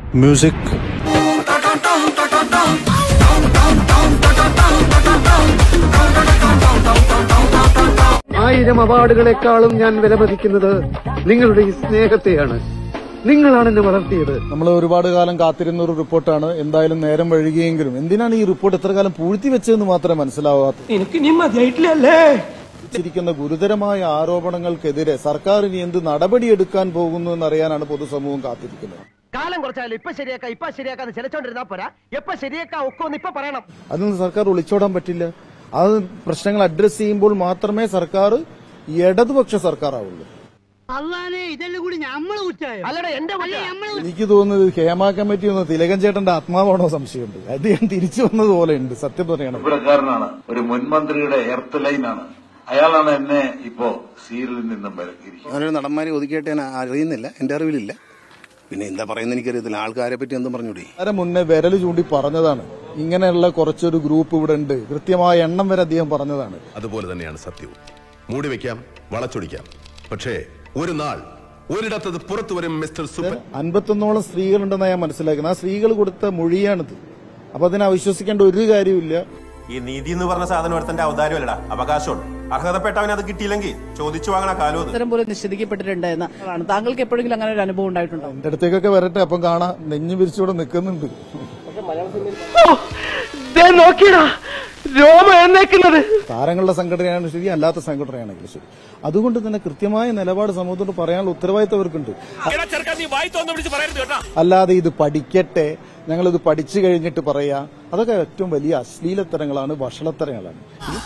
music ആയിരം അവാർഡുകളെക്കാളും ഞാൻ വിലമതിക്കുന്നത് നിങ്ങളുടെ ഈ സ്നേഹത്തെയാണ് നിങ്ങളാണ് എന്നെ വളർത്തിയത് നമ്മൾ ഒരുപാട് കാലം കാത്തിരുന്ന ഒരു റിപ്പോർട്ടാണ് എന്തായാലും നേരം വഴുകിയെങ്കിലും എന്തിനാണ് ഈ റിപ്പോർട്ട് എത്ര കാലം പൂഴ്ത്തി വെച്ചതെന്ന് മാത്രമേ മനസ്സിലാവാത്ത എനിക്ക് നീ മതിയായിട്ടില്ലല്ലേ ിരിക്കുന്ന ഗുരുതരമായ ആരോപണങ്ങൾക്കെതിരെ സർക്കാർ ഇനി എന്ത് നടപടിയെടുക്കാൻ പോകുന്നു എന്നറിയാനാണ് പൊതുസമൂഹം കാത്തിരിക്കുന്നത് കാലം കുറച്ചാലും ഇപ്പൊ ശരിയാക്കാം ഇപ്പൊ ശരിയാക്കാന്ന് ചിലച്ചോണ്ടിരുന്നാ പോരാ എപ്പൊ ശരിയാക്കാം ഒക്കെ ഒന്ന് ഇപ്പൊ പറയണം അതൊന്നും സർക്കാർ ഒളിച്ചോടാൻ പറ്റില്ല അത് പ്രശ്നങ്ങൾ അഡ്രസ് ചെയ്യുമ്പോൾ മാത്രമേ സർക്കാർ ഇടതുപക്ഷ സർക്കാർ ആവുള്ളൂ അള്ളാനെ ഇതെല്ലാം കൂടി ഞമ്മള് കുറ്റായോ അല്ലടാ എന്റെ അല്ല ഞമ്മള് എനിക്ക് തോന്നുന്നത് ഹേമ കമ്മിറ്റി ഒന്ന് തിലകൻ ചേട്ടന്റെ ആത്മാവാണോ സംശയമുണ്ട് അദ്ദേഹം തിരിച്ചു വന്നത് പോലെ ഉണ്ട് സത്യം പറയണം ഇവിടക്കാരനാണ് ഒരു മുൻമന്ത്രിയുടെ എർത്ത് ലൈനാണ് അയാളാണ് എന്നെ ഇപ്പോ സീരിയലിൽ നിന്നും വിലക്കിയിരിക്കുന്നത് അങ്ങനെ നടന്മാരെ ഒതുക്കിയിട്ട് ഞാൻ അറിയുന്നില്ല എന്റെ അറിവിലില്ല പിന്നെ എന്താ പറയുന്നത് എനിക്കറിയത്തില്ല ആൾക്കാരെ പറ്റി എന്തും പറഞ്ഞൂടി വളരെ മുന്നേ വിരൽ ചൂണ്ടി പറഞ്ഞതാണ് ഇങ്ങനെയുള്ള കുറച്ചൊരു ഗ്രൂപ്പ് ഇവിടെ ഉണ്ട് കൃത്യമായ എണ്ണം വരെ അദ്ദേഹം പറഞ്ഞതാണ് അതുപോലെ തന്നെയാണ് സത്യവും മൂടി വെക്കാം വളച്ചൊടിക്കാം പക്ഷേ ഒരു നാൾ ഒരിടത്തത് പുറത്തു വരും മിസ്റ്റർ സുപ്പൻ അൻപത്തൊന്നോളം സ്ത്രീകളുണ്ടെന്ന് ഞാൻ മനസ്സിലാക്കുന്നത് ആ സ്ത്രീകൾ കൊടുത്ത മൊഴിയാണിത് അപ്പൊ അതിനെ അവിശ്വസിക്കേണ്ട ഒരു കാര്യമില്ല ഈ നീതി എന്ന് പറഞ്ഞ സാധനം ഒരുത്തന്റെ ഔദാര്യമല്ലടാ അവകാശമാണ് അർഹതപ്പെട്ടവന് അത് കിട്ടിയില്ലെങ്കിൽ ചോദിച്ചു വാങ്ങണ കാലം അത് ഇത്തരം പോലെ നിഷേധിക്കപ്പെട്ടിട്ടുണ്ട് എന്നാണ് താങ്കൾക്ക് എപ്പോഴെങ്കിലും അങ്ങനെ ഒരു അനുഭവം ഉണ്ടായിട്ടുണ്ടോ എന്റെ അടുത്തേക്കൊക്കെ വരട്ടെ അപ്പം കാണാം നെഞ്ഞു പിരിച്ചൂടെ നിൽക്കുന്നുണ്ട് നോക്കിയടാ രോമ എന്നേക്കുന്നത് താരങ്ങളുടെ സംഘടനയാണ് ശരി അല്ലാത്ത സംഘടനയാണെങ്കിലും ശരി അതുകൊണ്ട് തന്നെ കൃത്യമായ നിലപാട് സമൂഹത്തോട് പറയാനുള്ള ഉത്തരവാദിത്തം അവർക്കുണ്ട് അല്ലാതെ ഇത് പഠിക്കട്ടെ ഞങ്ങളിത് പഠിച്ചു കഴിഞ്ഞിട്ട് പറയാ അതൊക്കെ ഏറ്റവും വലിയ അശ്ലീലത്തരങ്ങളാണ് വഷളത്തരങ്ങളാണ്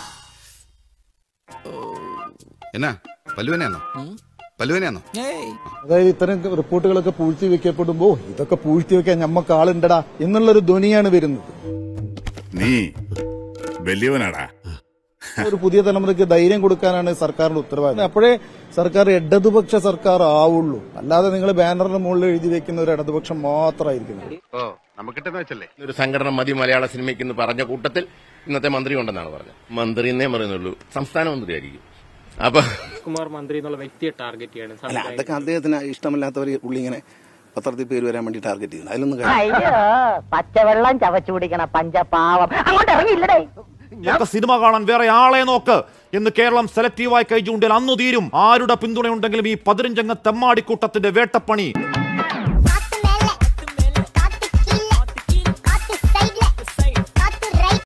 എന്നാ പല്ലുവനെയാണോ പല്ലുവനെയാണോ അതായത് ഇത്തരം റിപ്പോർട്ടുകളൊക്കെ പൂഴ്ത്തി വെക്കപ്പെടുമ്പോ ഇതൊക്കെ പൂഴ്ത്തി വെക്കാൻ ഞമ്മക്ക് ആളുണ്ടടാ എന്നുള്ളൊരു ധ്വനിയാണ് വരുന്നത് നീ വലിയവനാടാ ഒരു പുതിയ തലമുറയ്ക്ക് ധൈര്യം കൊടുക്കാനാണ് സർക്കാരിന്റെ ഉത്തരവാദിത്തം അപ്പോഴേ സർക്കാർ ഇടതുപക്ഷ സർക്കാർ ആവുള്ളൂ അല്ലാതെ നിങ്ങൾ ബാനറിന് മുകളിൽ എഴുതി വെക്കുന്ന ഒരു ഇടതുപക്ഷം മാത്രമായിരിക്കും ഒരു സംഘടന മതി മലയാള സിനിമയ്ക്ക് എന്ന് പറഞ്ഞ കൂട്ടത്തിൽ ഇന്നത്തെ മന്ത്രി ഉണ്ടെന്നാണ് പറഞ്ഞത് മന്ത്രി എന്നേ പറയുന്നുള്ളൂ സംസ്ഥാന മന്ത്രി ആയിരിക്കും അപ്പൊ കുമാർ മന്ത്രി എന്നുള്ള വ്യക്തിയെ ടാർഗറ്റ് ചെയ്യാണ് അല്ല അതൊക്കെ അദ്ദേഹത്തിന് ഇഷ്ടമില്ലാത്തവർ പുള്ളി ഇങ്ങനെ പത്രത്തിൽ പേര് വരാൻ വേണ്ടി ടാർഗറ്റ് ചെയ്യുന്നത് അതിലൊന്നും കാര്യം അയ്യോ പച്ചവെള്ളം ചവച്ചു കുടിക്കണ പഞ്ചപാവം അങ്ങോട്ട് ഇറങ്ങിയില്ലടേ സിനിമ കാണാൻ വേറെ ആളെ നോക്ക് എന്ന് കേരളം സെലക്റ്റീവായി കൈ ചൂണ്ടിയാൽ അന്നു തീരും ആരുടെ പിന്തുണയുണ്ടെങ്കിലും ഈ പതിനഞ്ചംഗ തെമ്മാടിക്കൂട്ടത്തിന്റെ വേട്ടപ്പണി